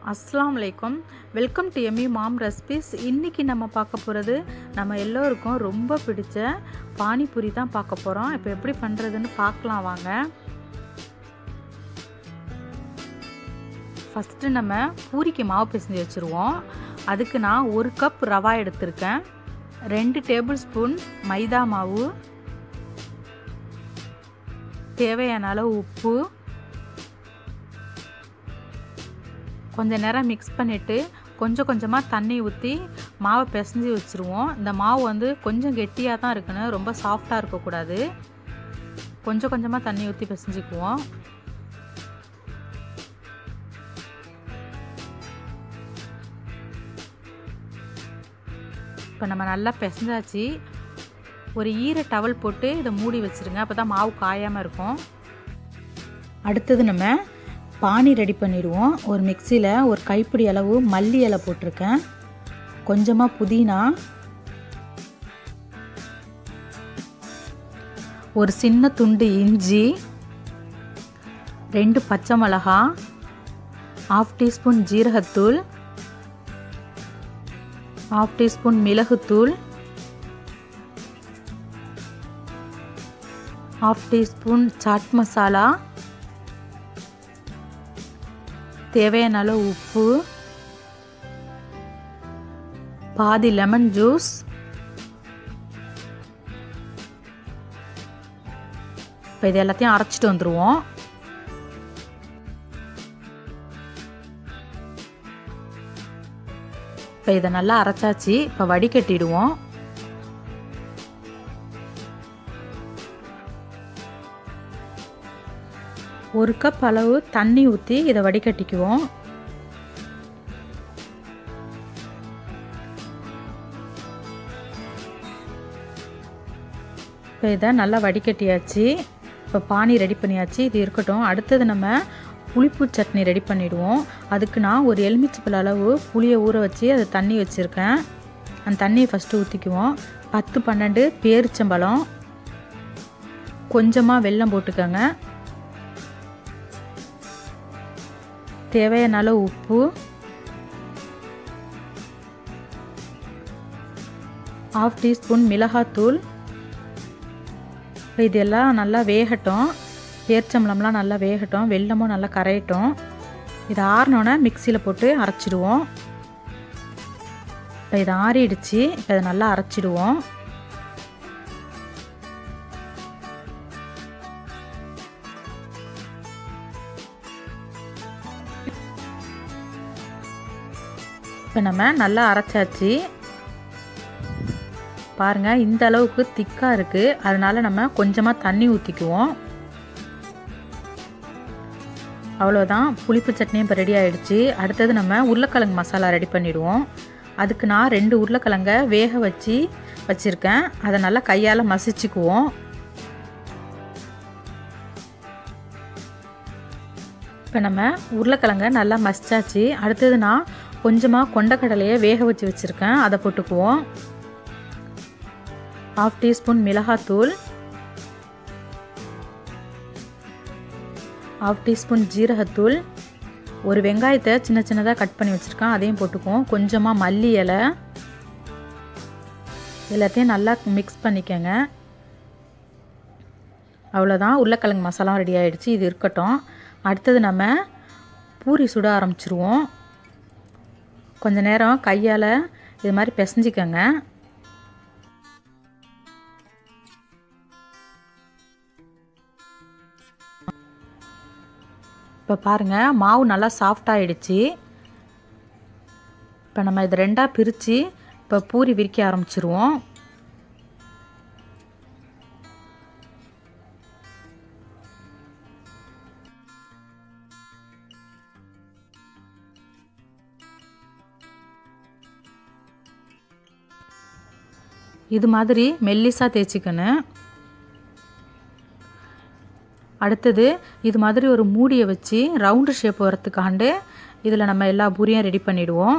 அஸ்ஸலாமு அலைக்கும் welcome to Emmy mom recipes இன்றைக்கி நம்ம பார்க்க போகிறது நம்ம எல்லோருக்கும் ரொம்ப பிடிச்ச பானிபூரி தான் பார்க்க போகிறோம் இப்போ எப்படி பண்ணுறதுன்னு பார்க்கலாம் வாங்க ஃபஸ்ட்டு நம்ம பூரிக்கு மாவு பிசைஞ்சு வச்சுருவோம் அதுக்கு நான் ஒரு கப் ரவா எடுத்திருக்கேன் ரெண்டு டேபிள் ஸ்பூன் மைதா மாவு தேவையான அளவு உப்பு கொஞ்ச நேரம் மிக்ஸ் பண்ணிவிட்டு கொஞ்சம் கொஞ்சமாக தண்ணி ஊற்றி மாவை பிசைஞ்சு வச்சுருவோம் இந்த மாவு வந்து கொஞ்சம் கெட்டியாக தான் இருக்கணும் ரொம்ப சாஃப்டாக இருக்கக்கூடாது கொஞ்சம் கொஞ்சமாக தண்ணி ஊற்றி பிசைஞ்சிக்குவோம் இப்போ நம்ம நல்லா பிசைஞ்சாச்சு ஒரு ஈர டவல் போட்டு இதை மூடி வச்சுருங்க அப்போ தான் மாவு காயாமல் இருக்கும் அடுத்தது நம்ம பானி ரெடி பண்ணிடுவோம் ஒரு மிக்சியில் ஒரு கைப்பிடி அளவு மல்லி இலை போட்டிருக்கேன் கொஞ்சமாக புதினா ஒரு சின்ன துண்டு இஞ்சி ரெண்டு பச்சை மிளகா ஆஃப் டீஸ்பூன் ஜீரகத்தூள் ஆஃப் டீஸ்பூன் மிளகுத்தூள் ஆஃப் டீஸ்பூன் சாட் மசாலா தேவையான அளவு உப்பு பாதி லெமன் ஜூஸ் இப்போ இது எல்லாத்தையும் அரைச்சிட்டு வந்துடுவோம் இப்போ இதை நல்லா அரைச்சாச்சு இப்போ வடிகட்டிடுவோம் ஒரு கப் அளவு தண்ணி ஊற்றி இதை வடிகட்டிக்குவோம் இப்போ இதை நல்லா வடிகட்டியாச்சு இப்போ பானி ரெடி பண்ணியாச்சு இது இருக்கட்டும் அடுத்தது நம்ம புளிப்பு சட்னி ரெடி பண்ணிவிடுவோம் அதுக்கு நான் ஒரு எலுமிச்சப்பழ அளவு புளியை ஊற வச்சு அதை தண்ணி வச்சுருக்கேன் அந்த தண்ணியை ஃபஸ்ட்டு ஊற்றிக்குவோம் பத்து பன்னெண்டு பேரிச்சம்பழம் கொஞ்சமாக வெல்லம் போட்டுக்கோங்க தேவையான அளவு உப்பு ஆஃப் டீஸ்பூன் மிளகாத்தூள் இப்போ இதெல்லாம் நல்லா வேகட்டும் பேர்ச்சம்பளம்லாம் நல்லா வேகட்டும் வெள்ளமும் நல்லா கரையட்டும் இது ஆறினோன்னே மிக்சியில் போட்டு அரைச்சிடுவோம் இப்போ இது ஆறிடுச்சு இப்போ இதை நல்லா அரைச்சிடுவோம் இப்போ நம்ம நல்லா அரைச்சாச்சு பாருங்கள் இந்த அளவுக்கு திக்காக இருக்குது அதனால் நம்ம கொஞ்சமாக தண்ணி ஊற்றிக்குவோம் அவ்வளோதான் புளிப்பு சட்னியும் இப்போ ரெடி ஆகிடுச்சு அடுத்தது நம்ம உருளைக்கிழங்கு மசாலா ரெடி பண்ணிவிடுவோம் அதுக்கு நான் ரெண்டு உருளைக்கிழங்க வேக வச்சு வச்சுருக்கேன் அதை நல்லா கையால் மசிச்சுக்குவோம் இப்போ நம்ம உருளைக்கிழங்க நல்லா மசிச்சாச்சு அடுத்தது நான் கொஞ்சமாக கொண்டக்கடலையை வேக வச்சு வச்சுருக்கேன் அதை போட்டுக்குவோம் ஆஃப் டீஸ்பூன் மிளகாத்தூள் ஆஃப் டீஸ்பூன் ஜீரகத்தூள் ஒரு வெங்காயத்தை சின்ன சின்னதாக கட் பண்ணி வச்சுருக்கேன் அதையும் போட்டுக்குவோம் கொஞ்சமாக மல்லி இலை எல்லாத்தையும் நல்லா மிக்ஸ் பண்ணிக்கோங்க அவ்வளோதான் உருளைக்கிழங்கு மசாலா ரெடி ஆகிடுச்சு இது இருக்கட்டும் அடுத்தது நம்ம பூரி சுட ஆரம்பிச்சிருவோம் கொஞ்ச நேரம் கையால் இது மாதிரி பிசைஞ்சிக்கோங்க இப்போ பாருங்கள் மாவு நல்லா சாஃப்டாகிடுச்சு இப்போ நம்ம இதை ரெண்டாக பிரித்து இப்போ பூரி விரிக்க ஆரம்பிச்சிருவோம் இது மாதிரி மெல்லிஸாக தேய்ச்சிக்கணும் அடுத்தது இது மாதிரி ஒரு மூடியை வச்சு ரவுண்டு ஷேப் வரத்துக்காண்டு இதில் நம்ம எல்லா பூரியும் ரெடி பண்ணிவிடுவோம்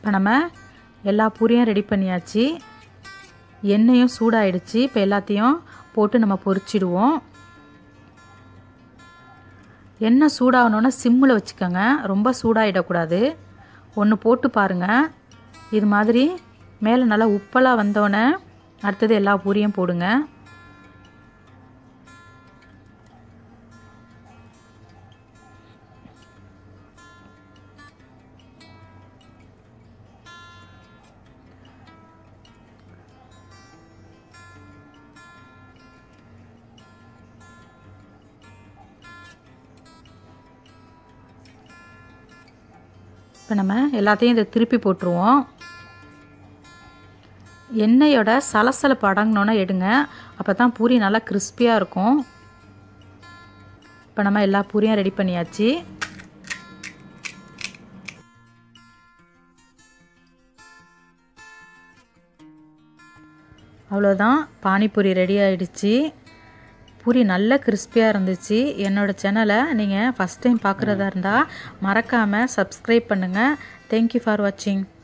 இப்போ நம்ம எல்லா பூரியும் ரெடி பண்ணியாச்சு எண்ணெயும் சூடாயிடுச்சு இப்போ எல்லாத்தையும் போட்டு நம்ம பொரிச்சிடுவோம் எண்ணெய் சூடாகணுன்னா சிம்மில் வச்சுக்கோங்க ரொம்ப சூடாகிடக்கூடாது ஒன்று போட்டு பாருங்கள் இது மாதிரி மேலே நல்லா உப்பெல்லாம் வந்தோடனே அடுத்தது எல்லா பூரியும் போடுங்க இப்போ நம்ம எல்லாத்தையும் இதை திருப்பி போட்டுருவோம் எண்ணெயோட சலசலப்பு அடங்கினோன்னே எடுங்க அப்போ தான் பூரி நல்லா கிறிஸ்பியாக இருக்கும் இப்போ நம்ம எல்லா பூரியும் ரெடி பண்ணியாச்சு அவ்வளோதான் பானிபூரி ரெடி ஆயிடுச்சு பூரி நல்ல கிறிஸ்பியாக இருந்துச்சு என்னோடய சேனலை நீங்கள் ஃபஸ்ட் டைம் பார்க்குறதா இருந்தால் மறக்காமல் சப்ஸ்கிரைப் பண்ணுங்கள் தேங்க்யூ ஃபார் வாட்சிங்